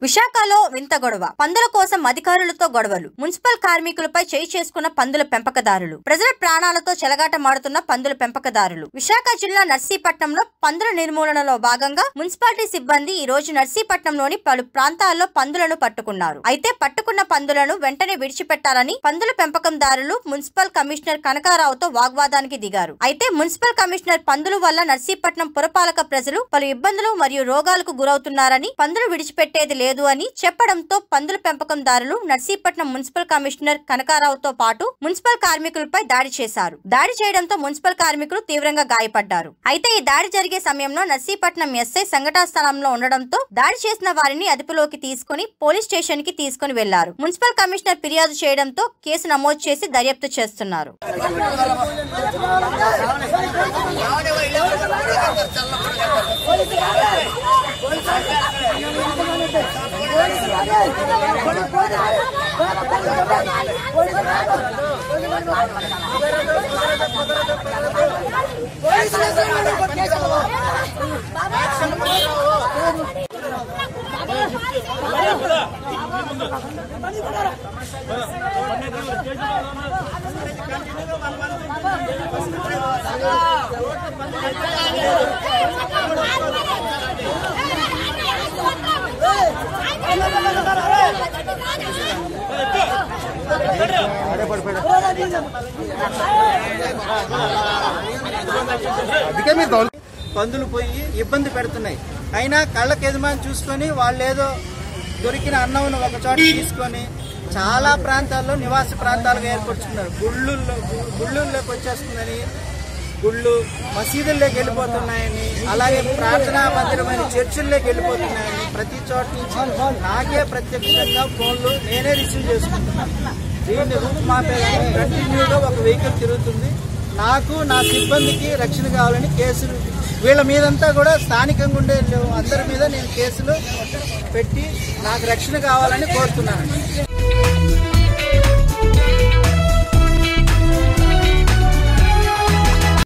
విశాఖలో వింత గొడవ పందుల కోసం అధికారులతో గొడవలు మున్సిపల్ కార్మికులపై చేయి చేసుకున్న పందుల పెంపకదారులు ప్రజల ప్రాణాలతో చెలగాటమాడుతున్న పందుల పెంపకదారులు విశాఖ జిల్లా నర్సీపట్నంలో పందుల నిర్మూలనలో భాగంగా మున్సిపాలిటీ సిబ్బంది ఈ రోజు నర్సీపట్నంలోని పలు ప్రాంతాల్లో పందులను పట్టుకున్నారు అయితే పట్టుకున్న పందులను వెంటనే విడిచిపెట్టాలని పందుల పెంపకందారులు మున్సిపల్ కమిషనర్ కనకారావుతో వాగ్వాదానికి దిగారు అయితే మున్సిపల్ కమిషనర్ పందుల వల్ల నర్సీపట్నం పురపాలక ప్రజలు పలు ఇబ్బందులు మరియు రోగాలకు గురవుతున్నారని పందులు విడిచిపెట్టేది లేదు అని చెప్పడంతో పందుల పెంపకందారులు నర్సీపట్నం మున్సిపల్ కమిషనర్ కనకారావుతో పాటు మున్సిపల్ కార్మికులపై దాడి చేశారు దాడి చేయడంతో మున్సిపల్ కార్మికులు తీవ్రంగా గాయపడ్డారు అయితే ఈ దాడి జరిగే సమయంలో నర్సీపట్నం ఎస్ఐ సంఘటనా స్థలంలో ఉండడంతో దాడి చేసిన వారిని అదుపులోకి తీసుకుని పోలీస్ స్టేషన్ కి తీసుకుని వెళ్లారు మున్సిపల్ కమిషనర్ ఫిర్యాదు చేయడంతో కేసు నమోదు చేసి దర్యాప్తు చేస్తున్నారు అందుకే మీరు దౌల్ పందులు పోయి ఇబ్బంది పెడుతున్నాయి అయినా కళ్ళకి ఎదుమని చూసుకొని వాళ్ళు ఏదో దొరికిన అన్నం ఒక చోట తీసుకొని చాలా ప్రాంతాల్లో నివాస ప్రాంతాలుగా ఏర్పరుచుకున్నారు గుళ్ళుల్లో గుళ్ళుల్లోకి వచ్చేస్తుందని గుళ్ళు మసీదుల్లోకి వెళ్ళిపోతున్నాయని అలాగే ప్రార్థనా మందిరమైన చర్చిల్లోకి వెళ్ళిపోతున్నాయని ప్రతి చోట నుంచి నాకే ప్రత్యక్షంగా ఫోన్లు నేనే రిసీవ్ చేసుకుంటున్నాను దీన్ని రూపుమాపేదానికి కంటిన్యూగా ఒక వెహికల్ తిరుగుతుంది నాకు నా సిబ్బందికి రక్షణ కావాలని కేసులు వీళ్ళ మీదంతా కూడా స్థానికంగా ఉండే అందరి మీద నేను కేసులు పెట్టి నాకు రక్షణ కావాలని కోరుతున్నాను